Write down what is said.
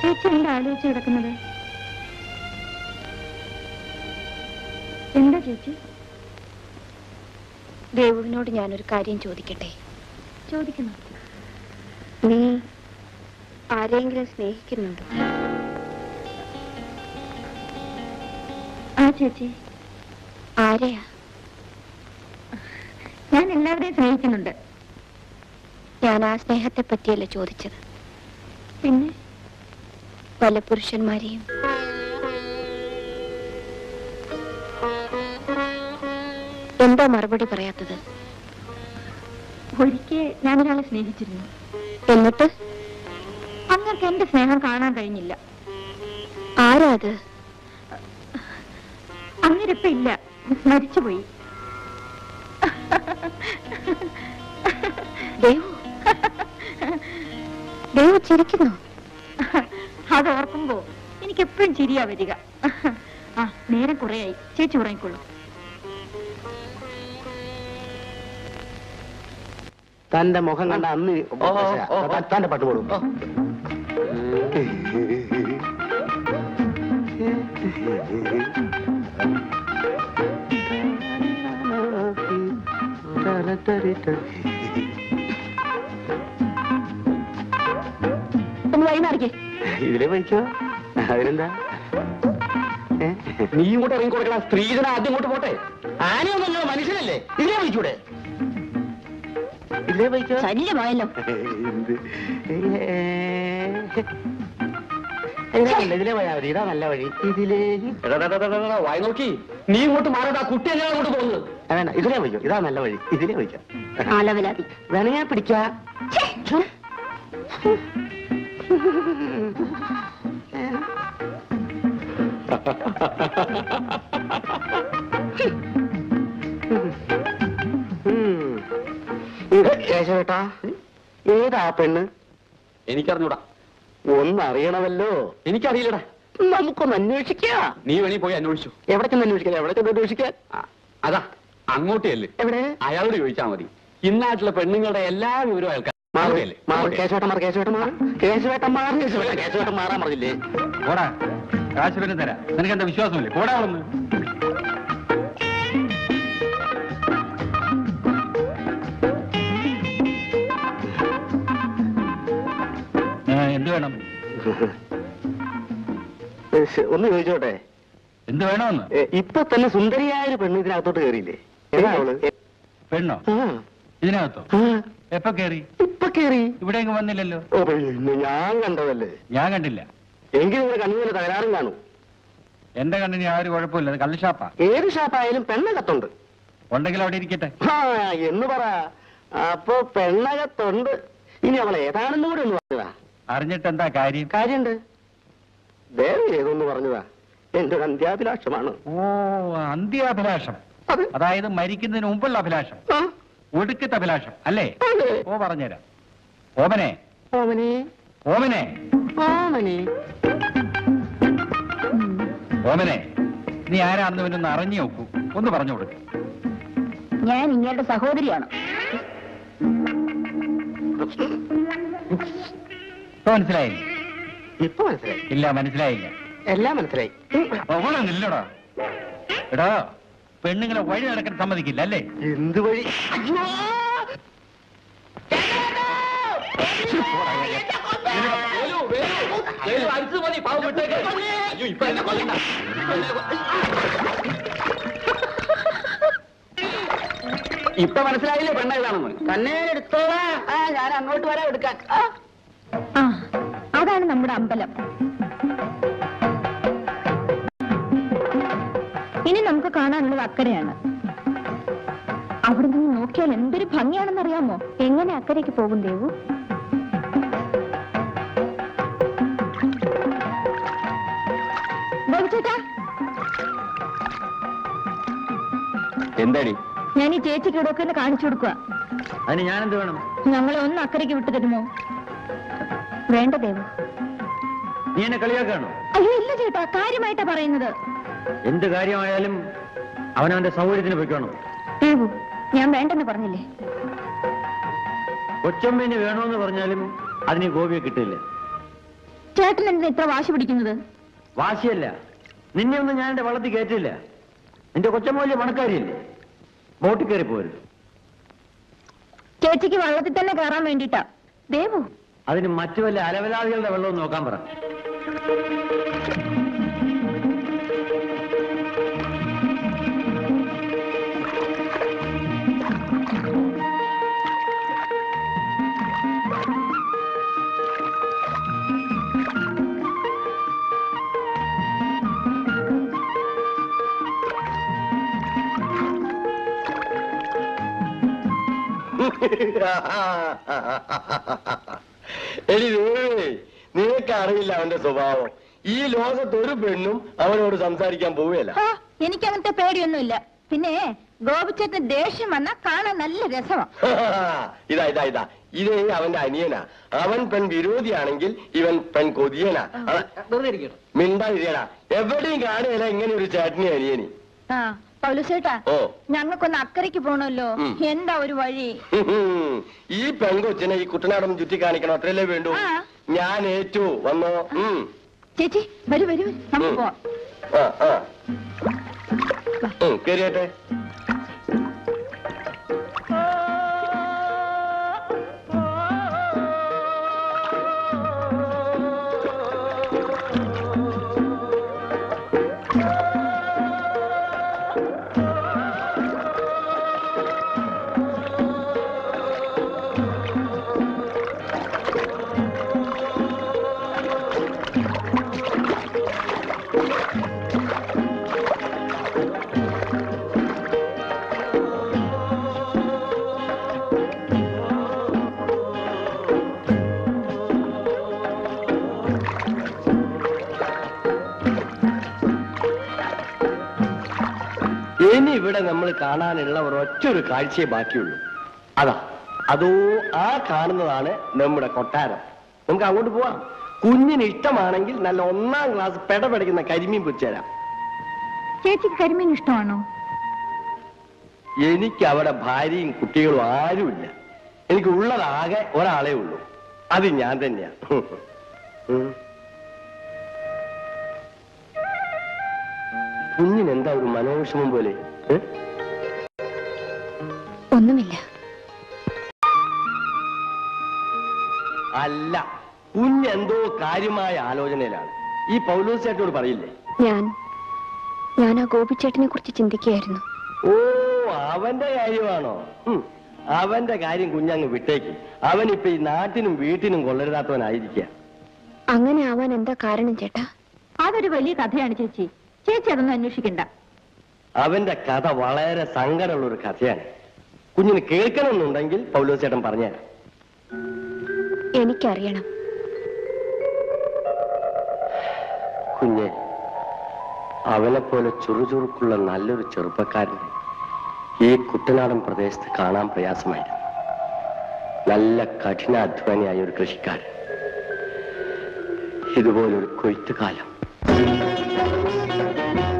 ചേച്ചി എന്താ ആലോചിച്ച് കിടക്കുന്നത് എന്താ ചേച്ചി ദേവുവിനോട് ഞാനൊരു കാര്യം ചോദിക്കട്ടെ ചോദിക്കണം നീ ആരെങ്കിലും സ്നേഹിക്കുന്നുണ്ടോ ആ ചേച്ചി ആരെയാ ഞാൻ എല്ലാവരെയും സ്നേഹിക്കുന്നുണ്ട് ഞാൻ ആ സ്നേഹത്തെ പറ്റിയല്ല ചോദിച്ചത് പിന്നെ പല പുരുഷന്മാരെയും എന്താ മറുപടി പറയാത്തത് ഒരിക്കൽ ഞാൻ ഒരാളെ സ്നേഹിച്ചിരുന്നു എന്നിട്ട് അങ്ങക്ക് എന്റെ സ്നേഹം കാണാൻ കഴിഞ്ഞില്ല ആരാ അത് അങ്ങനിപ്പ ഇല്ല മരിച്ചുപോയി ദേവു ദേവു ചിരിക്കുന്നു അത് ഓർക്കുമ്പോ എനിക്ക് എപ്പോഴും ചിരിയാ വരിക ആ നേരം കുറേയായി ചേച്ചി ഉറങ്ങിക്കൊള്ളു തന്റെ മുഖം കണ്ട അന്ന് ഓ, ഓ, ഓ. തന്റെ പാട്ട് പാടും ഓ. ഒന്ന് വൈകുന്നേരക്ക് ഇതിലെ പോയിക്കോ അതിനെന്താ ഏ? നീ ഇങ്ങോട്ട് ഇറങ്ങി കൊടുക്കണം സ്ത്രീധന ആദ്യം ഇങ്ങോട്ട് പോട്ടെ ആനയൊന്നല്ലോ മനുഷ്യനല്ലേ ഇതിലേ വിളിച്ചൂടെ ഇതിലെ പോയിക്കോ ശല്യമായല്ലോ എന്ത് ഏ. ഇതിലെ അല്ല, ഇതിലെ പോയാ മതി ഇതാ നല്ല വഴി ഇതിലേ എടാ, എടാ, എടാ, എടാ, എടാ, വായി നോക്കി നീ ഇങ്ങോട്ട് മാറടാ കുട്ടി എങ്ങനെ അങ്ങോട്ട് പോകുന്നത് ആ, വേണ്ട ഇതിലേ പോയിക്കോ ഇതാ നല്ല വഴി ഇതിലേ പോയിക്കോ ആലവലാതി വേണ ഞാൻ പിടിക്കാ കേശവേട്ടാ ഏതാ പെണ്ണ് എനിക്കറിഞ്ഞൂടാ ഒന്നറിയണമല്ലോ എനിക്കറിയില്ലടാ നമുക്കൊന്ന് അന്വേഷിക്കാം നീ വേണി പോയി അന്വേഷിച്ചു എവിടെ ചെന്ന് അന്വേഷിക്കാം എവിടെ ചെന്ന് അന്വേഷിക്കാൻ ആ, അതാ അങ്ങോട്ടേ അല്ലേ എവിടെ അയാളോട് ചോദിച്ചാ മതി ഇന്നായിട്ടുള്ള പെണ്ണുങ്ങളുടെ എല്ലാ വിവരവും അയാൾക്ക് മാറ് അങ്ങോട്ടേയല്ലേ? മാറ് അങ്ങോട്ടേ. കേശവേട്ടൻ മാറ് കേശവേട്ടൻ മാറ് കേശവേട്ടൻ മാറ് കേശവേട്ടൻ കേശവേട്ടൻ മാറാൻ പറഞ്ഞില്ലേ പോടാ കാശ് വരെ തരാം നിനക്ക് എന്താ വിശ്വാസമില്ലേ പോടാ ഒന്ന് എന്ത് വേണം ശ്ശ്, ഒന്ന് ചോദിച്ചോട്ടെ എന്ത് വേണമെന്ന് ഏ, ഇപ്പൊ തന്നെ സുന്ദരിയായ ഒരു പെണ്ണ് ഇതിനകത്തോട്ട് കയറിയില്ലേ ഏതാ അവള് പെണ്ണോ ആ, ഇതിനകത്തോ ആ, എപ്പോ കേറി ഇപ്പൊ കയറി ഇവിടെ എങ്ങും വന്നില്ലല്ലോ ഓ പിന്നെ ഞാൻ കണ്ടതല്ലേ ഞാൻ കണ്ടില്ല എങ്കിൽ നിങ്ങളുടെ കണ്ണിന് തകരാറും കാണും എന്റെ കണ്ണിന് യാതൊരു കുഴപ്പമില്ല അത് കള്ള് ഷാപ്പാ ഏത് ഷാപ്പായാലും പെണ്ണകത്തുണ്ട് ഉണ്ടെങ്കിൽ അവിടെ ഇരിക്കട്ടെ ആ എന്ന് പറ അപ്പൊ പെണ്ണകത്തുണ്ട് ഇനി അവൾ ഏതാണെന്ന് കൂടെ ഒന്ന് പറഞ്ഞതാ അറിഞ്ഞിട്ട് എന്താ കാര്യം കാര്യണ്ട് ദേവി ഏതൊന്ന് പറഞ്ഞതാ എന്റെ ഒരു അന്ത്യാഭിലാഷമാണ് ഓ അന്ത്യാഭിലാഷം അത് അതായത് മരിക്കുന്നതിന് മുമ്പുള്ള അഭിലാഷം ആ, ഒടുക്കത്തെ അഭിലാഷം അല്ലേ അതെ. ഓ പറഞ്ഞുതരാം ഓമനെ ഓമനെ ഓമനെ ഓമനെ ഓമനെ നീ ആരാണെന്ന് ഇവനൊന്ന് അറിഞ്ഞു നോക്കൂ ഒന്ന് പറഞ്ഞു കൊടുക്ക് ഞാൻ ഇങ്ങയുടെ സഹോദരിയാണ് ഇപ്പൊ മനസ്സിലായില്ല ഇപ്പൊ മനസ്സിലായി ഇല്ല മനസ്സിലായില്ല എല്ലാം മനസ്സിലായി ഇല്ലടാ എടാ പെണ്ണുങ്ങളെ വഴി നടക്കാൻ സമ്മതിക്കില്ല അല്ലേ എന്ത് വഴി അയ്യോ! വേലു, വേലു, വേലു, അടിച്ചത് മതി, പാവം വിട്ടേക്ക്. അയ്യോ, ഇപ്പൊ എന്നെ കൊല്ലണ്ട. ഇപ്പൊ മനസ്സിലായില്ലേ പെണ്ണ ഏതാണെന്ന് തന്നെ എടുത്തോളാ ആ ഞാൻ അങ്ങോട്ട് വരാം എടുക്കാൻ ആ. ആ അതാണ് നമ്മുടെ അമ്പലം ഇനി നമുക്ക് കാണാനുള്ളത് അക്കരെയാണ് അവിടെ നിന്ന് നോക്കിയാൽ എന്തൊരു ഭംഗിയാണെന്നറിയാമോ എങ്ങനെ അക്കരയ്ക്ക് പോകും ദേവു ബാബു ചേട്ടാ എന്താടി ഞാൻ ഈ ചേച്ചിക്ക് ഇടയൊക്കെ ഒന്ന് കാണിച്ചു കൊടുക്കുക അതിന് ഞാൻ എന്ത് വേണം ഞങ്ങളെ ഒന്ന് അക്കരയ്ക്ക് വിട്ടു തരുമോ വേണ്ട ദേവു നീ എന്നെ കളിയാക്കാണോ അയ്യോ ഇല്ല ചേട്ടാ കാര്യമായിട്ടാ പറയുന്നത് എന്ത് കാര്യമായാലും അവനവന്റെ സൗകര്യത്തിന് പൊയ്ക്കോണം ദേവു ഞാൻ വേണ്ടെന്ന് പറഞ്ഞില്ലേ കൊച്ചമ്മേനെ വേണമെന്ന് പറഞ്ഞാലും അതിന് ഗോപിയെ കിട്ടില്ല ചേട്ടൻ എന്തിനാ ഇത്ര വാശി പിടിക്കുന്നത് വാശിയല്ല നിന്നെ ഒന്നും ഞാൻ എന്റെ വള്ളത്തിൽ കയറ്റില്ല നിന്റെ കൊച്ചമ്മ പണക്കാരിയല്ലേ ബോട്ടിൽ കയറി പോരുത് ചേച്ചിക്ക് വള്ളത്തിൽ തന്നെ കയറാൻ വേണ്ടിട്ടാ ദേവു അതിന് മറ്റു വല്ല അലവലാദികളുടെ വെള്ളവും നോക്കാൻ പറ എടി ദേവേ നിനക്ക് അറിയില്ല അവന്റെ സ്വഭാവം ഈ ലോകത്ത് ഒരു പെണ്ണും അവനോട് സംസാരിക്കാൻ പോവുകയല്ല ആ, എനിക്ക് അങ്ങനത്തെ പേടിയൊന്നുമില്ല പിന്നെ ഗോപിച്ചേട്ടന് ദേഷ്യം വന്നാ കാണാൻ നല്ല രസമാ ഇതാ ഇതാ ഇതാ ഇതേ അവന്റെ അനിയനാ അവൻ പെൺ വിരോധിയാണെങ്കിൽ ഇവൻ പെൺ കൊതിയനാ അതാ, വെറുതെ ഇരിക്കട്ടെ മിണ്ടാതിരിയടാ എവിടെയും കാണുകയില്ല ഇങ്ങനെ ഒരു ചേട്ടനി അനിയനി ആ പൗലുസേട്ടാ ഓ ഞങ്ങൾക്കൊന്ന് അക്കരയ്ക്ക് പോണല്ലോ ഉം. എന്താ ഒരു വഴി ഈ പെൺകൊച്ചിനെ ഈ കുട്ടനാടൊന്ന് ചുറ്റി കാണിക്കണം അത്രയല്ലേ വേണ്ടൂ ആ. ഞാൻ ഏറ്റു വന്നോ ഉം. ചേച്ചി വരൂ വരൂ നമുക്ക് ഉം. പോവാം ആ, ആ. ഉം, കേറിയാട്ടെ ഇനി ഇവിടെ നമ്മൾ കാണാനുള്ള ഒരൊറ്റൊരു കാഴ്ചയെ ബാക്കിയുള്ളൂ അതാ അതോ ആ കാണുന്നതാണ് നമ്മുടെ കൊട്ടാരം നമുക്ക് അങ്ങോട്ട് പോവാം കുഞ്ഞിന് ഇഷ്ടമാണെങ്കിൽ നല്ല ഒന്നാം ക്ലാസ് പെടപെടയ്ക്കുന്ന കരിമീൻ പൊരിച്ചുതരാം ചേച്ചിക്ക് കരിമീൻ ഇഷ്ടമാണോ എനിക്ക് അവിടെ ഭാര്യയും കുട്ടികളും ആരുമില്ല എനിക്ക് ഉള്ളതാകെ ഒരാളേ ഉള്ളൂ അത് ഞാൻ തന്നെയാ ഉം. കുഞ്ഞിനെന്താ ഒരു മനോവിഷമം പോലെ ഏ? ഒന്നുമില്ല അല്ല കുഞ്ഞെന്തോ കാര്യമായ ആലോചനയിലാണ് ഈ പൗലോസേട്ടോട് പറയില്ലേ ഞാൻ ഞാൻ ആ ഗോപിച്ചേട്ടനെ കുറിച്ച് ചിന്തിക്കുകയായിരുന്നു ഓ അവന്റെ കാര്യമാണോ ഉം. അവന്റെ കാര്യം കുഞ്ഞങ്ങ് വിട്ടേക്ക് അവൻ ഇപ്പൊ ഈ നാട്ടിനും വീട്ടിനും കൊള്ളരുതാത്തവനായിരിക്കുക അങ്ങനെ ആവാൻ എന്താ കാരണം ചേട്ടാ അതൊരു വലിയ കഥയാണ് ചേച്ചി ചേച്ചി അതൊന്നും അന്വേഷിക്കണ്ട അവന്റെ കഥ വളരെ സങ്കടമുള്ള ഒരു കഥയാണ് കുഞ്ഞിന് കേൾക്കണമെന്നുണ്ടെങ്കിൽ പൗലോസേട്ടൻ പറഞ്ഞുതരാം എനിക്കറിയണം കുഞ്ഞെ അവനെ പോലെ ചുറുചുറുക്കുള്ള നല്ലൊരു ചെറുപ്പക്കാരനെ ഈ കുട്ടനാടൻ പ്രദേശത്ത് കാണാൻ പ്രയാസമായിരുന്നു നല്ല കഠിനാധ്വാനിയായ ഒരു കൃഷിക്കാരൻ ഇതുപോലൊരു കൊയ്ത്തുകാലം